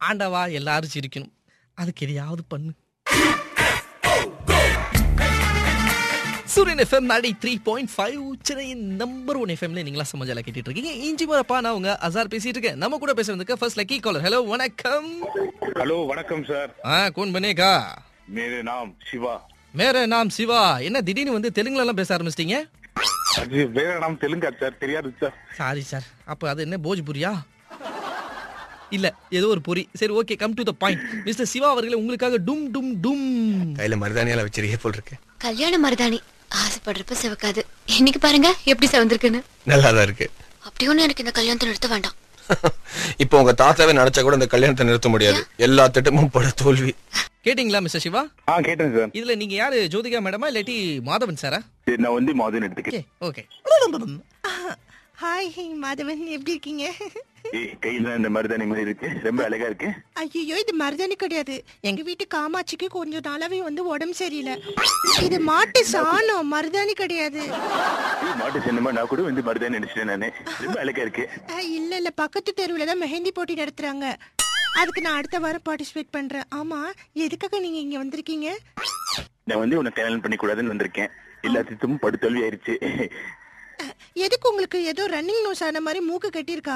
ஆண்டவா எல்லாரும் சிரிக்கணும் அதுக்கு எதையாவது பண்ணு Suryan FM ninety three point five சென்னையின் நம்பர் ஒன் எஃப்எம்ல நீங்களா சமாஜால கேட்டுட்டு இருக்கீங்க இஞ்சி மரப்பா நான் உங்க அசார் பேசிட்டு இருக்கேன் நம்ம கூட பேசுறதுக்கு ஃபர்ஸ்ட் லக்கி காலர் ஹலோ வணக்கம் हेलो वणकम सर ஆ கோன் பனேகா मेरे नाम शिवा மேர நாம் சிவா என்ன திடீர்னு வந்து தெலுங்குல எல்லாம் பேச ஆரம்பிச்சிட்டீங்க அது வேற நாம் தெலுங்கா சார் தெரியாது சார் சாரி சார் அப்ப அது என்ன போஜ்புரியா இல்ல ஏதோ ஒரு பொறி சரி okay come to the point mister Shiva அவர்களே உங்களுக்காக டும் டும் டும் கையில மருதானியால வச்சிருக்கே போல் இருக்கு கல்யாண மருதாணி ஆசைப்படுறப்ப சிவக்காது இன்னைக்கு பாருங்க எப்படி சிவந்திருக்குன்னு நல்லாதான் இருக்கு அப்படி ஒண்ணு எனக்கு இந்த கல்யாணத்தை நிறுத்த வேண்டாம் இப்போ உங்க தாத்தாவே நினைச்சா கூட இந்த கல்யாணத்தை நிறுத்த முடியாது எல்லா திட்டமும் பட தோல்வி கேட்டிங்களா மிஸ்டர் சிவா ஆ கேட்டேன் சார் இதுல நீங்க யாரு ஜோதிகா மேடமா இல்லாட்டி மாதவன் சாரா சரி, நான் வந்து மாதன் எடுத்துக்கேன் ஓகே ஓகே ஹாய் மாதவன் எப்படி இருக்கீங்க ஏய் கையில இந்த மருதாணி மாதிரி இருக்கு ரொம்ப அழகா இருக்கு ஐயோ இது மருதாணி கிடையாது எங்க வீட்டு காமாட்சிக்கு கொஞ்ச நாளாவே வந்து உடம்பு சரியில்லை இது மாட்டு சாணம் மருதாணி கிடையாது ஏய், மாட்டு சின்னமா நான் கூட வந்து மருதாணி நினைச்சிட்டேன் நானு ரொம்ப அழகா இருக்கு அஹ், இல்ல இல்ல பக்கத்து தெருவுல தான் மெஹந்தி போட்டி நடத்துறாங்க அதுக்கு நான் அடுத்த வாரம் பார்ட்டிசிபேட் பண்றேன் ஆமா எதுக்காக நீங்க இங்க வந்திருக்கீங்க நான் வந்து உன்னை கல்யாணம் பண்ணி கூடாதுன்னு வந்திருக்கேன் எல்லா திட்டமும் படு தோல்வி ஆயிருச்சு அஹ், எதுக்கு உங்களுக்கு ஏதோ ரன்னிங் நோஸ் ஆன மாதிரி மூக்கு கட்டியிருக்கா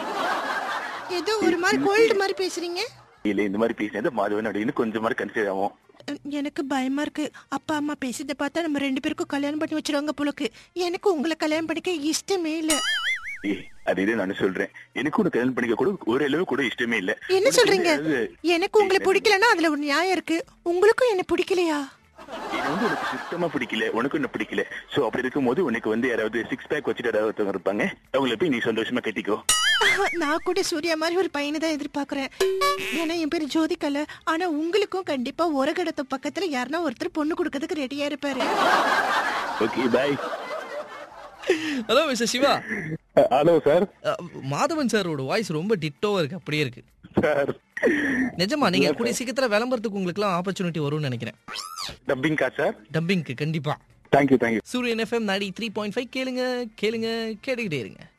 ஏதோ ஒரு மாதிரி கோல்டு மாதிரி பேசுறீங்க இல்ல இந்த மாதிரி பேசினது மாதவன் அப்படின்னு கொஞ்சம் மாதிரி கன்சிடர் ஆகும் அஹ், எனக்கு பயமா இருக்கு அப்பா அம்மா பேசுறத பார்த்தா நம்ம ரெண்டு பேருக்கும் கல்யாணம் பண்ணி வச்சிருவாங்க போலக்கு எனக்கு உங்களை கல்யாணம் பண்ணிக்க இஷ்டமே இல்ல ஏய் அது இது நான் சொல்றேன் எனக்கு உன்னை கல்யாணம் பண்ணிக்க கூட ஒரு அளவு கூட இஷ்டமே இல்ல என்ன சொல்றீங்க அதாவது, எனக்கு உங்களை பிடிக்கலன்னா அதுல ஒரு நியாயம் இருக்கு உங்களுக்கும் என்ன பிடிக்கலையா இது வந்து உனக்கு சுத்தமா பிடிக்கல உனக்கு என்ன பிடிக்கல சோ அப்படி இருக்கும்போது உனக்கு வந்து யாராவது சிக்ஸ் பேக் வச்சுட்டு யாராவது ஒருத்தவங்க இருப்பாங்க அவங்கள போய் நீ சந்தோஷமா கட்டிக்கோ நான் கூட சூர்யா மாதிரி ஒரு பையனை தான் எதிர்பார்க்கறேன் ஏன்னா என் பேரு ஜோதிகல ஆனா உங்களுக்கும் கண்டிப்பா உரகடத்த பக்கத்துல யாருன்னா ஒருத்தர் பொண்ணு கொடுக்கறதுக்கு ரெடியா இருப்பாரு okay bye hello mister Shiva hello sir அஹ், மாதவன் சாரோட வாய்ஸ் ரொம்ப டிட்டோவா இருக்கு அப்படியே இருக்கு சார் நிஜமா நீங்க கூடிய சீக்கிரத்துல விளம்பரத்துக்கு உங்களுக்குலாம் ஆப்பர்ச்சுனிட்டி வரும்னு நினைக்கிறேன் டப்பிங் கா சார் டப்பிங்க்கு கண்டிப்பா thank you thank you Suryan FM ninety three point five கேளுங்க கேளுங்க கேட்டுக்கிட்டே இருங்க